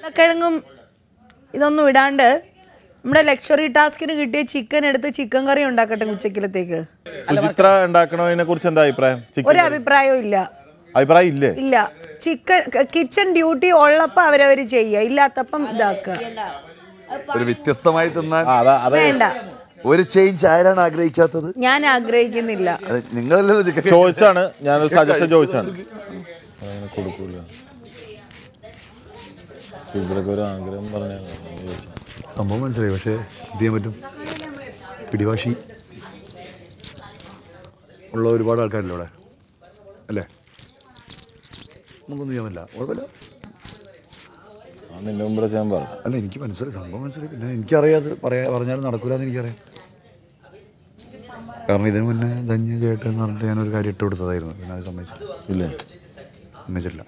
കിഴങ്ങും ഇതൊന്നും ഇടാണ്ട് നമ്മുടെ ലക്ഷറി ടാസ്കിന് കിട്ടിയ ചിക്കൻ എടുത്ത് ചിക്കൻ കറി ഉണ്ടാക്കട്ടെ ഉച്ചക്കിലത്തേക്ക് സുചിത്ര ഉണ്ടാക്കണതിനെ കുറിച്ച് എന്താ അഭിപ്രായം ചിക്കൻ ഒരു അഭിപ്രായവും ഇല്ല അഭിപ്രായം ഇല്ലേ ഇല്ല ചിക്കൻ കിച്ചൺ ഡ്യൂട്ടി ഉള്ളപ്പോ അവരവര് ചെയ്യുക ഇല്ലാത്തപ്പം ഇതാക്കുക ഒരു വ്യത്യസ്തമായി തിന്നാൻ ആ, അതാ അതെ വേണ്ട ഒരു ചേഞ്ച് ആരാണ് ആഗ്രഹിക്കാത്തത് ഞാൻ ആഗ്രഹിക്കുന്നില്ല അത് നിങ്ങളല്ലല്ലോ ചിക്കൻ ചോദിച്ചാണ് ഞാനൊരു സജഷൻ ചോദിച്ചാണ് അങ്ങനെ കൊടുക്കൂല ഇവരൊക്കെ ഒരു ആഗ്രഹം പറഞ്ഞാണ് സംഭവം മനസ്സിലായി പക്ഷേ എന്ത് ചെയ്യാൻ പറ്റും പിടിവാശി ഉള്ള ഒരുപാട് ആൾക്കാരില്ല ഇവിടെ അല്ലേ നമുക്കൊന്നും ചെയ്യാൻ പറ്റില്ല കുഴപ്പമില്ല നിന്റെ മുമ്പിൽ ചെയ്യാൻ പറഞ്ഞു അല്ല എനിക്ക് മനസ്സിലായി സംഭവം മനസ്സിലായി പിന്നെ എനിക്കറിയാതെ പറയാ പറഞ്ഞാലും നടക്കൂലെന്ന് എനിക്കറിയാം കാരണം ഇതിന് മുന്നേ ധന്യ ചേട്ടൻ എന്ന് പറഞ്ഞിട്ട് ഞാനൊരു കാര്യം ഇട്ട് കൊടുത്തതായിരുന്നു പിന്നെ അത് സമ്മതിച്ചില്ല ഇല്ലേ സമ്മതിച്ചിട്ടില്ല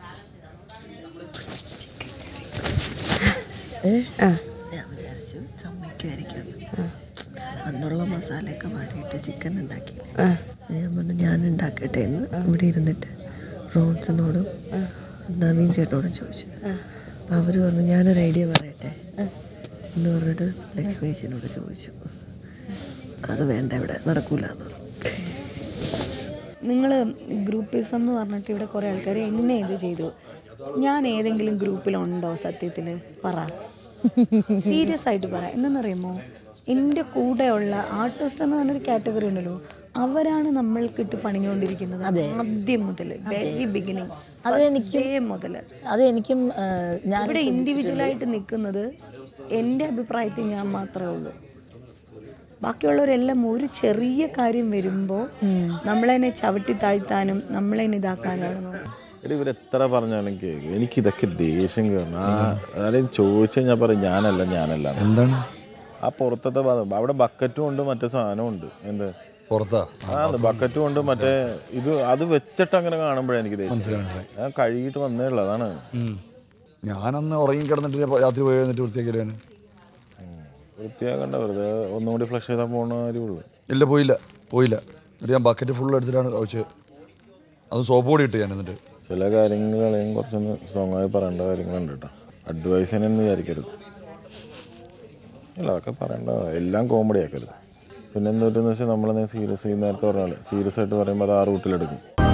ഞാൻ വിചാരിച്ചു സമ്മതിക്കുമായിരിക്കും അന്നുള്ള മസാലയൊക്കെ മാറ്റിയിട്ട് ചിക്കൻ ഉണ്ടാക്കി ഞാൻ പറഞ്ഞു ഞാൻ ഉണ്ടാക്കട്ടെ എന്ന് ഇവിടെ ഇരുന്നിട്ട് റോൺസിനോടും നവീൻ ചേട്ടനോടും ചോദിച്ചു അപ്പം അവർ പറഞ്ഞു ഞാനൊരു ഐഡിയ പറയട്ടെ എന്ന് പറഞ്ഞിട്ട് ലക്ഷ്മീശനോട് ചോദിച്ചു അത് വേണ്ട ഇവിടെ നടക്കൂല എന്ന് പറഞ്ഞു നിങ്ങൾ ഗ്രൂപ്പിസം എന്ന് പറഞ്ഞിട്ട് ഇവിടെ കുറേ ആൾക്കാർ എന്നെ ഇത് ചെയ്തു ഞാൻ ഏതെങ്കിലും ഗ്രൂപ്പിലുണ്ടോ സത്യത്തിൽ പറ സീരിയസ് ആയിട്ട് പറ എന്തെന്നറിയുമോ എൻ്റെ കൂടെയുള്ള ആർട്ടിസ്റ്റ് എന്ന് പറഞ്ഞൊരു കാറ്റഗറി ഉണ്ടല്ലോ അവരാണ് നമ്മൾക്കിട്ട് പണിഞ്ഞുകൊണ്ടിരിക്കുന്നത് ആദ്യം മുതൽ വെരി ബിഗിനിങ് അത് എനിക്ക് മുതൽ അത് എനിക്കും ആ, ഞാൻ ഇവിടെ ഇൻഡിവിജ്വലായിട്ട് നിൽക്കുന്നത് എൻ്റെ അഭിപ്രായത്തിൽ ഞാൻ മാത്രമേ ഉള്ളൂ ബാക്കിയുള്ളവരെല്ലാം ഒരു ചെറിയ കാര്യം വരുമ്പോൾ നമ്മളതിനെ ചവിട്ടി താഴ്ത്താനും നമ്മളതിനെ ഇതാക്കാനാണ് നോക്കുന്നത് എടി ഇവർ എത്ര പറഞ്ഞാലും കേൾക്കും എനിക്ക് ഇതൊക്കെ ദേഷ്യം കയറണം ആ ആരെയും ചോദിച്ചു കഴിഞ്ഞാൽ പറയും ഞാനല്ല ഞാനല്ല എന്ന്. എന്താണ് ആ പുറത്തത്തെ ഭാഗം അവിടെ ബക്കറ്റും ഉണ്ട് മറ്റേ സാധനവും ഉണ്ട് എന്ത് പുറത്താ ആ ബക്കറ്റും ഉണ്ട് മറ്റേ ഇത് അത് വെച്ചിട്ട് അങ്ങനെ കാണുമ്പോഴേ എനിക്ക് ദേഷ്യം ഞാൻ കഴുകിയിട്ട് വന്നേ ഉള്ളൂ അതാണ് ഞാനന്ന് ഉറങ്ങി കിടന്നിട്ട് രാത്രി പോയി എന്നിട്ട് വൃത്തിയാക്കിയാണ് വൃത്തിയാക്കണ്ട വെറുതെ ഒന്നും കൂടി ഫ്ലഷ് ചെയ്താൽ പോകണ കാര്യമുള്ളൂ ഇല്ല പോയില്ല പോയില്ല എന്നിട്ട് ഞാൻ ബക്കറ്റ് ഫുൾ എടുത്തിട്ടാണ് കഴിച്ച് അത് സോപ്പ് പൊടി ഇട്ട് ഞാൻ എന്നിട്ട് ചില കാര്യങ്ങളെയും കുറച്ചൊന്ന് സ്ട്രോങ് ആയി പറയേണ്ട കാര്യങ്ങളുണ്ട് കേട്ടോ അഡ്വൈസ് തന്നെ വിചാരിക്കരുത് അല്ല അതൊക്കെ പറയേണ്ട എല്ലാം കോമഡി ആക്കരുത് പിന്നെ എന്തൊക്കെയെന്ന് വെച്ചാൽ നമ്മളെന്തെങ്കിലും സീരിയസ് നേരത്തെ പറഞ്ഞാൽ സീരിയസ് ആയിട്ട് പറയുമ്പോൾ അത് ആ റൂട്ടിലെടുക്കും